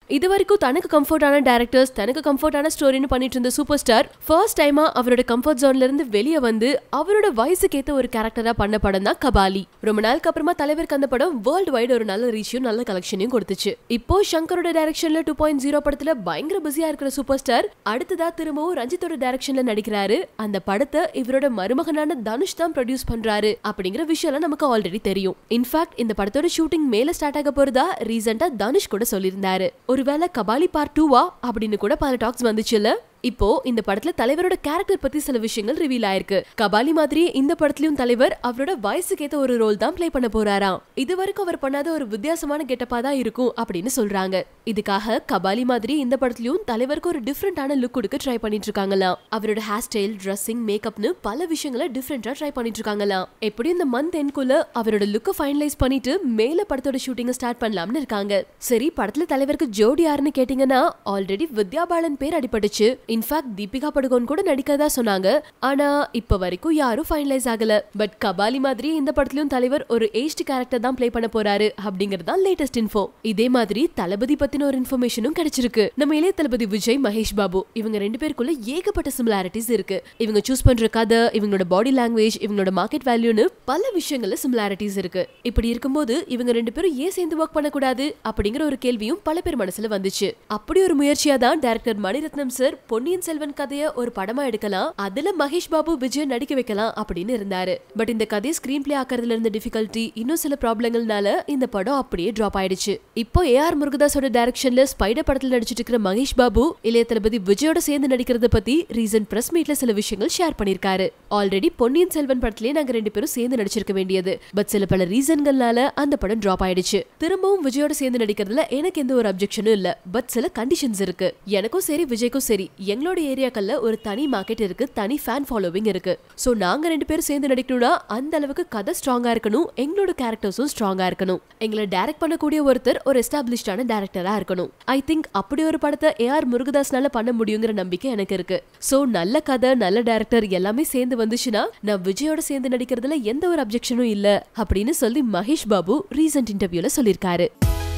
இது வரைக்கும் தனக்கு கம்ஃபர்டான டேரக்டர்ஸ் தனக்கு கம்ஃபர்டான ஸ்டோரின்னு பண்ணிட்டு இருந்த சூப்பர் ஸ்டார் ஃபர்ஸ்ட் டைமா அவரோட கம்ஃபர்ட் ஜோன்ல இருந்து வெளியே வந்து அவரோட வயசுக்கு ஏத்த ஒரு கேரக்டரா பண்ண படம் தான் கபாலி ரொம்ப நாளுக்கு அப்புறமா தலைவருக்கு அந்த படம் வேர்ல்டு வைடு ஒரு நல்ல ரீச்சையும் நல்ல கலெக்ஷனையும் கொடுத்துச்சு இப்போ சங்கரோட டைரக்ஷன்ல டூ பாயிண்ட் ஜீரோ படத்துல பயங்கர பிஸியா இருக்கிற சூப்பர் ஸ்டார் அடுத்ததா திரும்பவும் ரஞ்சித்தோட டைரக்ஷன்ல நடிக்கிறாரு அந்த படத்தை இவரோட மருமகனான தனுஷ் தான் ப்ரொடியூஸ் பண்றாரு அப்படிங்கிற விஷயம்லாம் நமக்கு ஆல்ரெடி தெரியும் இன்ஃபேக்ட் இந்த படத்தோட ஷூட்டிங் மேல ஸ்டார்ட் ஆக போறதா ரீசெண்டா தனுஷ் கூட சொல்லியிருந்தாரு ஒருவேளை கபாலி பார்ட் டூவா அப்படின்னு கூட பல டாக்ஸ் வந்துச்சுல்ல இப்போ இந்த படத்துல தலைவரோட கேரக்டர் பத்தி சில விஷயங்கள் ரிவீல் ஆயிருக்கு கபாலி மாதிரி இந்த படத்துலயும் தலைவர் அவரோட வயசுக்கு ஏத்த ஒரு ரோல் தான் ப்ளே பண்ண போறாராம் இது வரைக்கும் அவர் பண்ணாத ஒரு வித்தியாசமான கெட்டப்பா தான் இருக்கும் அப்படின்னு சொல்றாங்க இதுக்காக கபாலி மாதிரி இந்த படத்துலயும் தலைவருக்கு ஒரு டிஃப்ரெண்டான லுக் கொடுக்க ட்ரை பண்ணிட்டு இருக்காங்களாம் அவரோட ஹேர் ஸ்டைல் ட்ரெஸ்ஸிங் மேக்கப்னு பல விஷயங்களை டிஃப்ரெண்டா ட்ரை பண்ணிட்டு இருக்காங்களாம் எப்படி இந்த மந்த் என்குள்ள அவரோட லுக்கை ஃபைனலைஸ் பண்ணிட்டு மேல படத்தோட ஷூட்டிங்கை ஸ்டார்ட் பண்ணலாம்னு இருக்காங்க சரி படத்துல தலைவருக்கு ஜோடி யாருன்னு கேட்டீங்கன்னா ஆல்ரெடி வித்யா பாலன் பேர் அடிபட்டுச்சு இன்ஃபேக்ட் தீபிகா படுகோன் கூட நடிக்கதா சொன்னாங்க ஆனா இப்ப வரைக்கும் யாரும் ஃபைனலைஸ் ஆகல பட் கபாலி மாதிரி இந்த படத்துலயும் தலைவர் ஒரு ஏஜ்ட் கேரக்டர் தான் ப்ளே பண்ண போறாரு அப்படிங்கிறது தான் லேட்டஸ்ட் இன்ஃபோ இதே மாதிரி தளபதி பத்தின ஒரு இன்ஃபர்மேஷனும் கிடைச்சிருக்கு நம்ம இளைய தளபதி விஜய் மகேஷ் பாபு இவங்க ரெண்டு பேருக்குள்ள ஏகப்பட்ட சிமிலாரிட்டிஸ் இருக்கு இவங்க சூஸ் பண்ற கதை இவங்களோட பாடி லாங்குவேஜ் இவங்களோட மார்க்கெட் வேல்யூன்னு பல விஷயங்கள்ல சிமிலாரிட்டிஸ் இருக்கு இப்படி இருக்கும்போது இவங்க ரெண்டு பேரும் ஏன் சேர்ந்து ஒர்க் பண்ணக்கூடாது அப்படிங்கிற ஒரு கேள்வியும் பல பேர் மனசுல வந்துச்சு அப்படி ஒரு முயற்சியா தான் டைரக்டர் மணிரத்னம் சார் பொன்னியின் செல்வன் கதைய ஒரு படமா எடுக்கலாம் அதுல மகேஷ் பாபு விஜய் நடிக்க வைக்கலாம் அப்படின்னு இருந்தாரு பட் இந்த கதையை ஸ்கிரீன் பிளே ஆக்குறதுல இருந்த டிஃபிகல்ட்டி இன்னும் சில ப்ராப்ளங்கள்னால இந்த படம் அப்படியே டிராப் ஆயிடுச்சு இப்போ ஏ ஆர் முருகதாஸோட டைரக்ஷன்ல ஸ்பைடர் படத்துல நடிச்சிட்டு இருக்கிற மகேஷ் பாபு இளைய தளபதி விஜயோட சேர்ந்து நடிக்கிறத பத்தி ரீசன்ட் பிரஸ் மீட்ல சில விஷயங்கள் ஷேர் பண்ணிருக்காரு ஆல்ரெடி பொன்னியின் செல்வன் படத்திலே நாங்க ரெண்டு பேரும் சேர்ந்து நடிச்சிருக்க வேண்டியது பட் சில பல ரீசன்கள்னால அந்த படம் டிராப் ஆயிடுச்சு திரும்பவும் விஜயோட சேர்ந்து நடிக்கிறதுல எனக்கு எந்த ஒரு அப்ஜெக்ஷனும் இல்ல பட் சில கண்டிஷன்ஸ் இருக்கு எனக்கும் சரி விஜய்க்கும் சரி எங்களோட ஏரியாக்கள்ல ஒரு தனி மார்க்கெட் இருக்கு தனி ஃபேன் ஃபாலோவிங் இருக்கு சோ நாங்க ரெண்டு பேரும் சேர்ந்து நடிக்கணும்னா அந்த அளவுக்கு கதை ஸ்ட்ராங்கா இருக்கணும் எங்களோட கேரக்டர்ஸும் ஸ்ட்ராங்கா இருக்கணும் எங்களை டைரக்ட் பண்ணக்கூடிய ஒருத்தர் ஒரு எஸ்டாப்ளிஷ்டான டேரக்டரா இருக்கணும் ஐ திங்க் அப்படி ஒரு படத்தை ஏ ஆர் முருகதாஸ்னால பண்ண முடியுங்கிற நம்பிக்கை எனக்கு இருக்கு சோ நல்ல கதை நல்ல டேரக்டர் எல்லாமே சேர்ந்து வந்துச்சுன்னா நான் விஜயோட சேர்ந்து நடிக்கிறதுல எந்த ஒரு அப்ஜெக்ஷனும் இல்ல அப்படின்னு சொல்லி மகேஷ் பாபு ரீசன்ட் இன்டர்வியூல சொல்லியிருக்காரு